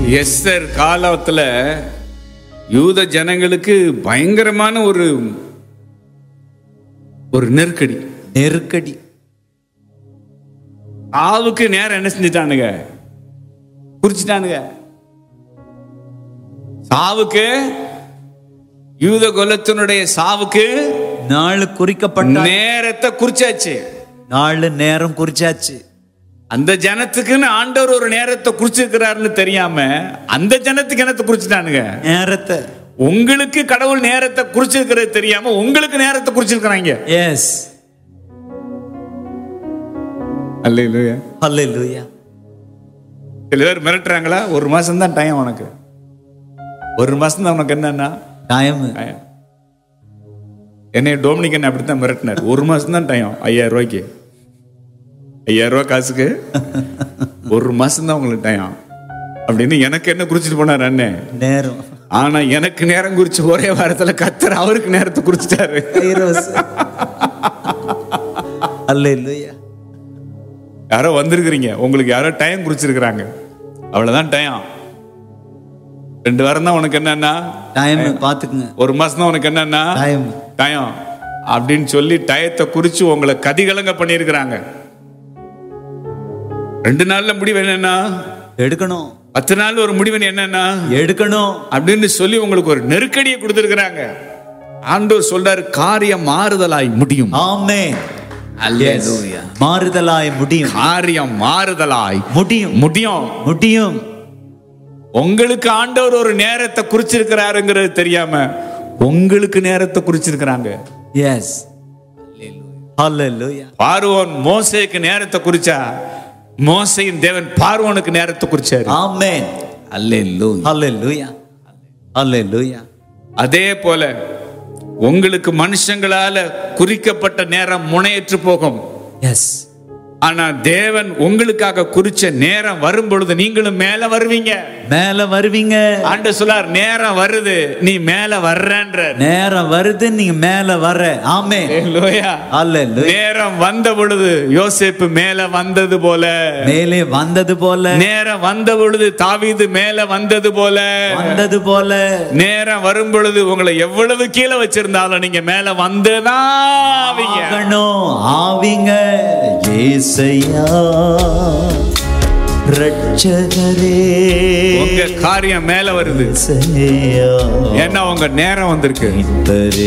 Esther காலத்துல யூத ஜனங்களுக்கு பயங்கரமான ஒரு ஒரு நெருக்கடி நெருக்கடி சாவுக்கு நேரம் என்ன செஞ்சிட்டானுங்க குறிச்சிட்டானுங்க சாவுக்கு யூத குலத்தினுடைய சாவுக்கு நாள் குறிக்கப்பட்ட நேரத்தை குறிச்சாச்சு நாள் நேரம் குறிச்சாச்சு அந்த ஜனத்துக்குன்னு ஆண்டவர் ஒரு நேரத்தை குறிச்சிருக்கிறாருன்னு தெரியாம அந்த ஜனத்துக்கு என்னத்தை குறிச்சிட்டானுங்க நேரத்தை உங்களுக்கு கடவுள் நேரத்தை குறிச்சிருக்கிறது தெரியாம உங்களுக்கு நேரத்தை குறிச்சிருக்கிறாங்க எஸ் அல்லையா ஹalleluya சில பேர் மிரட்டுறாங்களா ஒரு மாசம் தான் டைம் உனக்கு ஒரு மாசம் தான் உனக்கு என்னன்னா டைம் டைம் என்னை டோமினிகன் அப்படித்தான் மிரட்டினார் ஒரு மாசம் தான் டைம் ஐயாயிரம் ரூபாய்க்கு ஐயாயிரம் ரூபாய் காசுக்கு ஒரு மாசம் தான் உங்களுக்கு டைம் அப்படின்னு எனக்கு என்ன குறிச்சிட்டு போனார் அண்ணே நேரம் ஆனா எனக்கு நேரம் குறிச்சு ஒரே வாரத்துல கத்தர் அவருக்கு நேரத்தை குறிச்சிட்டாரு கைரோஸ் ஹalleluya யாரோ வந்திருக்கிறீங்க உங்களுக்கு யாரோ டைம் குறிச்சிருக்கிறாங்க அவ்வளவுதான் டைம் ரெண்டு வாரம் தான் உனக்கு என்னன்னா டைம் பாத்துக்குங்க ஒரு மாசம் தான் உனக்கு என்னன்னா டைம் டயம் அப்படின்னு சொல்லி டயத்தை குறிச்சு உங்களை கதிகலங்க பண்ணியிருக்கிறாங்க ரெண்டு நாள்ல முடிவு என்னன்னா எடுக்கணும் பத்து நாள் ஒரு முடிவு என்னன்னா எடுக்கணும் அப்படின்னு சொல்லி உங்களுக்கு ஒரு நெருக்கடியை கொடுத்திருக்கிறாங்க ஆண்டவர் சொல்றாரு காரியம் மாறுதலாய் முடியும் ஆமென் அல்லேலூயா. மாறுதலாய் முடியும் காரியம் மாறுதலாய் முடியும் முடியும் முடியும் உங்களுக்கு ஆண்டவர் ஒரு நேரத்தை குறிச்சிருக்கிறாருங்கிறது தெரியாம உங்களுக்கு நேரத்தை குறிச்சிருக்கிறாங்க எஸ் ஹalleluya பார்வோன் மோசேக்கு நேரத்தை குறிச்சா மோசையின் தேவன் பார்வோனுக்கு நேரத்தை குறிச்சாரு ஆமென் அல்லேலூயா ஹalleluya ஹalleluya அதே போல உங்களுக்கு மனுஷங்களால குறிக்கப்பட்ட நேரம் முனையற்று போகும் எஸ் ஆனா தேவன் உங்களுக்காக குறிச்ச நேரம் வரும் பொழுது நீங்களும் மேல வருவீங்க மேல வருவீங்க ஆண்டு சொல்லார் நேரம் வருது நீ மேல வர்றன்ற நேரம் வருது நீங்க மேல வர ஆமென் அல்லேலூயா. ஹalleluya நேரம் வந்த பொழுது யோசேப்பு மேல வந்தது போல மேலே வந்தது போல நேரம் வந்த பொழுது தாவீது மேல வந்தது போல வந்தது போல நேரம் வரும் பொழுது உங்களை எவ்வளவு கீழே வச்சிருந்தாலும் நீங்க மேல வந்துதான் ஆவீங்க. ஆகணும் ஆவிங்க ஏசையா ரட்சகரே உங்க காரியம் மேல வருது ஏசையா ஏன்னா உங்க நேரம் வந்திருக்கு தரே